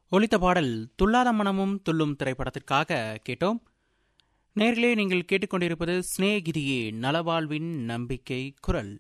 ஒலித்த பாடல் துல்லாத மனமும் துள்ளும் திரைப்படத்திற்காக கேட்டோம் நேர்களே நீங்கள் கேட்டுக்கொண்டிருப்பது ஸ்நேகிதியே நலவாழ்வின் நம்பிக்கை குரல்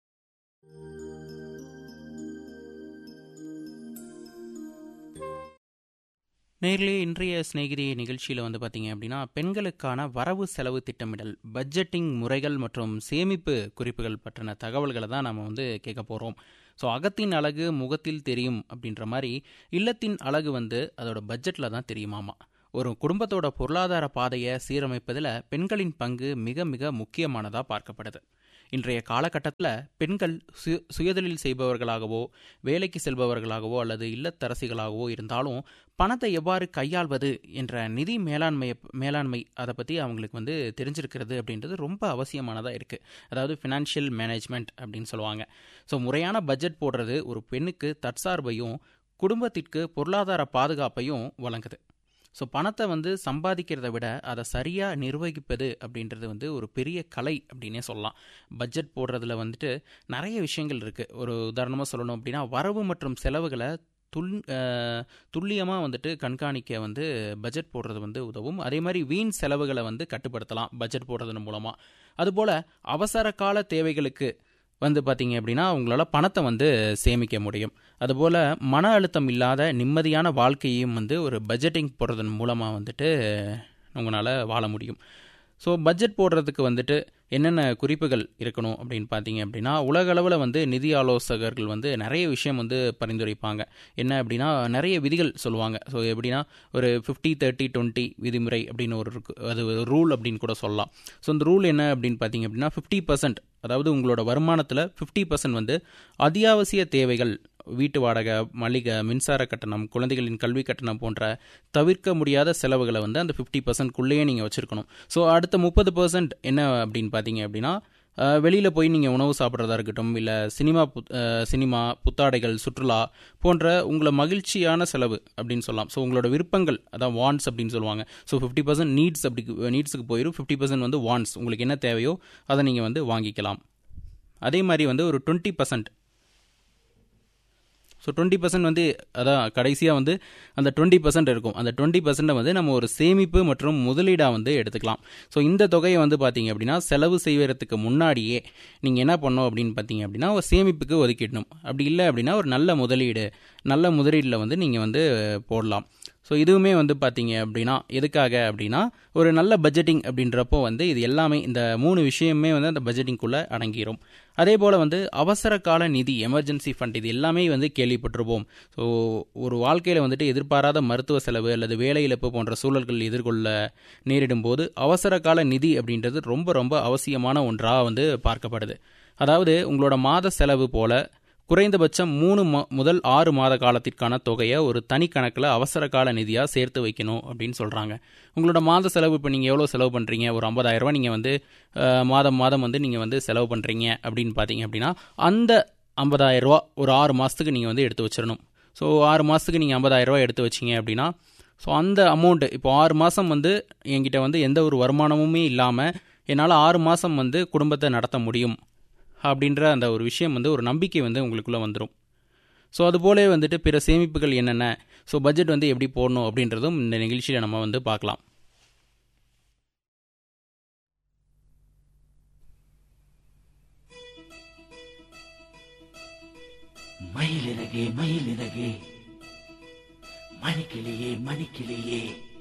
நேர்களே இன்றைய சிநேகிதிய நிகழ்ச்சியில் வந்து பார்த்தீங்க அப்படின்னா பெண்களுக்கான வரவு செலவு திட்டமிடல் பட்ஜெட்டிங் முறைகள் மற்றும் சேமிப்பு குறிப்புகள் பற்றின தகவல்களை தான் நம்ம வந்து கேட்க போகிறோம் ஸோ அகத்தின் அழகு முகத்தில் தெரியும் அப்படின்ற மாதிரி இல்லத்தின் அழகு வந்து அதோட பட்ஜெட்டில் தான் தெரியுமாமா ஒரு குடும்பத்தோட பொருளாதார பாதையை சீரமைப்பதில் பெண்களின் பங்கு மிக மிக முக்கியமானதாக பார்க்கப்படுது இன்றைய காலகட்டத்தில் பெண்கள் சுய சுயதொழில் செய்பவர்களாகவோ வேலைக்கு செல்பவர்களாகவோ அல்லது இல்லத்தரசிகளாகவோ இருந்தாலும் பணத்தை எவ்வாறு கையாள்வது என்ற நிதி மேலாண்மை மேலாண்மை அதை பற்றி அவங்களுக்கு வந்து தெரிஞ்சிருக்கிறது அப்படின்றது ரொம்ப அவசியமானதாக இருக்குது அதாவது ஃபினான்ஷியல் மேனேஜ்மெண்ட் அப்படின்னு சொல்லுவாங்க ஸோ முறையான பட்ஜெட் போடுறது ஒரு பெண்ணுக்கு தற்சார்பையும் குடும்பத்திற்கு பொருளாதார பாதுகாப்பையும் வழங்குது ஸோ பணத்தை வந்து சம்பாதிக்கிறத விட அதை சரியாக நிர்வகிப்பது அப்படின்றது வந்து ஒரு பெரிய கலை அப்படின்னே சொல்லலாம் பட்ஜெட் போடுறதுல வந்துட்டு நிறைய விஷயங்கள் இருக்குது ஒரு உதாரணமாக சொல்லணும் அப்படின்னா வரவு மற்றும் செலவுகளை துல் துல்லியமாக வந்துட்டு கண்காணிக்க வந்து பட்ஜெட் போடுறது வந்து உதவும் அதே மாதிரி வீண் செலவுகளை வந்து கட்டுப்படுத்தலாம் பட்ஜெட் போடுறதன் மூலமாக அதுபோல் அவசர கால தேவைகளுக்கு வந்து பார்த்தீங்க அப்படின்னா உங்களால் பணத்தை வந்து சேமிக்க முடியும் அதுபோல் மன அழுத்தம் இல்லாத நிம்மதியான வாழ்க்கையையும் வந்து ஒரு பட்ஜெட்டிங் போடுறதன் மூலமாக வந்துட்டு உங்களால் வாழ முடியும் ஸோ பட்ஜெட் போடுறதுக்கு வந்துட்டு என்னென்ன குறிப்புகள் இருக்கணும் அப்படின்னு பார்த்தீங்க அப்படின்னா உலக அளவில் வந்து நிதி ஆலோசகர்கள் வந்து நிறைய விஷயம் வந்து பரிந்துரைப்பாங்க என்ன அப்படின்னா நிறைய விதிகள் சொல்லுவாங்க ஸோ எப்படின்னா ஒரு ஃபிஃப்டி தேர்ட்டி டுவெண்ட்டி விதிமுறை அப்படின்னு ஒரு இருக்கு அது ரூல் அப்படின்னு கூட சொல்லலாம் ஸோ இந்த ரூல் என்ன அப்படின்னு பார்த்தீங்க அப்படின்னா ஃபிஃப்டி பர்சன்ட் அதாவது உங்களோட வருமானத்தில் ஃபிஃப்டி பர்சன்ட் வந்து அத்தியாவசிய தேவைகள் வீட்டு வாடகை மளிகை மின்சார கட்டணம் குழந்தைகளின் கல்வி கட்டணம் போன்ற தவிர்க்க முடியாத செலவுகளை வந்து அந்த ஃபிஃப்டி பர்சன்ட்குள்ளேயே நீங்கள் வச்சுருக்கணும் ஸோ அடுத்த முப்பது பர்சன்ட் என்ன அப்படின்னு பார்த்தீங்க அப்படின்னா வெளியில் போய் நீங்கள் உணவு சாப்பிட்றதா இருக்கட்டும் இல்லை சினிமா புத் சினிமா புத்தாடைகள் சுற்றுலா போன்ற உங்களை மகிழ்ச்சியான செலவு அப்படின்னு சொல்லலாம் ஸோ உங்களோட விருப்பங்கள் அதான் வான்ஸ் அப்படின்னு சொல்லுவாங்க ஸோ ஃபிஃப்டி பர்சன்ட் நீட்ஸ் அப்படி நீட்ஸுக்கு போயிடும் ஃபிஃப்டி பர்சன்ட் வந்து வான்ஸ் உங்களுக்கு என்ன தேவையோ அதை நீங்கள் வந்து வாங்கிக்கலாம் அதே மாதிரி வந்து ஒரு twenty percent so twenty percent வந்து அதான் கடைசியாக வந்து அந்த டுவெண்ட்டி பர்சன்ட் இருக்கும் அந்த டுவெண்ட்டி பர்சன்ட்டை வந்து நம்ம ஒரு சேமிப்பு மற்றும் முதலீடாக வந்து எடுத்துக்கலாம் ஸோ இந்த தொகையை வந்து பார்த்தீங்க அப்படின்னா செலவு செய்வதற்கு முன்னாடியே நீங்கள் என்ன பண்ணோம் அப்படின்னு பார்த்தீங்க அப்படின்னா ஒரு சேமிப்புக்கு ஒதுக்கிடணும் அப்படி இல்லை அப்படின்னா ஒரு நல்ல முதலீடு நல்ல முதலீடில் வந்து நீங்கள் வந்து போடலாம் ஸோ இதுவுமே வந்து பார்த்தீங்க அப்படின்னா எதுக்காக அப்படின்னா ஒரு நல்ல பட்ஜெட்டிங் அப்படின்றப்போ வந்து இது எல்லாமே இந்த மூணு விஷயமே வந்து அந்த பட்ஜெட்டிங்குள்ளே அடங்கிடும் அதே போல் வந்து அவசர கால நிதி எமர்ஜென்சி ஃபண்ட் இது எல்லாமே வந்து கேள்விப்பட்டிருப்போம் ஸோ ஒரு வாழ்க்கையில் வந்துட்டு எதிர்பாராத மருத்துவ செலவு அல்லது வேலை இழப்பு போன்ற சூழல்கள் எதிர்கொள்ள நேரிடும் போது அவசர கால நிதி அப்படின்றது ரொம்ப ரொம்ப அவசியமான ஒன்றாக வந்து பார்க்கப்படுது அதாவது உங்களோட மாத செலவு போல குறைந்தபட்சம் மூணு முதல் ஆறு மாத காலத்திற்கான தொகையை ஒரு தனி கணக்கில் அவசர கால நிதியாக சேர்த்து வைக்கணும் அப்படின்னு சொல்கிறாங்க உங்களோட மாத செலவு இப்போ நீங்கள் எவ்வளோ செலவு பண்ணுறீங்க ஒரு ஐம்பதாயிரரூபா நீங்கள் வந்து மாதம் மாதம் வந்து நீங்கள் வந்து செலவு பண்ணுறீங்க அப்படின்னு பார்த்தீங்க அப்படின்னா அந்த ஐம்பதாயிரரூபா ஒரு ஆறு மாதத்துக்கு நீங்கள் வந்து எடுத்து வச்சிடணும் ஸோ ஆறு மாதத்துக்கு நீங்கள் ஐம்பதாயிரரூபா எடுத்து வச்சிங்க அப்படின்னா ஸோ அந்த அமௌண்ட்டு இப்போ ஆறு மாதம் வந்து என்கிட்ட வந்து எந்த ஒரு வருமானமுமே இல்லாமல் என்னால் ஆறு மாதம் வந்து குடும்பத்தை நடத்த முடியும் அப்படின்ற அந்த ஒரு விஷயம் வந்து ஒரு நம்பிக்கை வந்து உங்களுக்குள்ளே வந்துடும் ஸோ அதுபோலே வந்துட்டு பிற சேமிப்புகள் என்னென்ன ஸோ பட்ஜெட் வந்து எப்படி போடணும் அப்படின்றதும் இந்த நிகழ்ச்சியில் நம்ம வந்து பார்க்கலாம் மயிலிறகே மயிலிறகே மணிக்கிளியே மணிக்கிளியே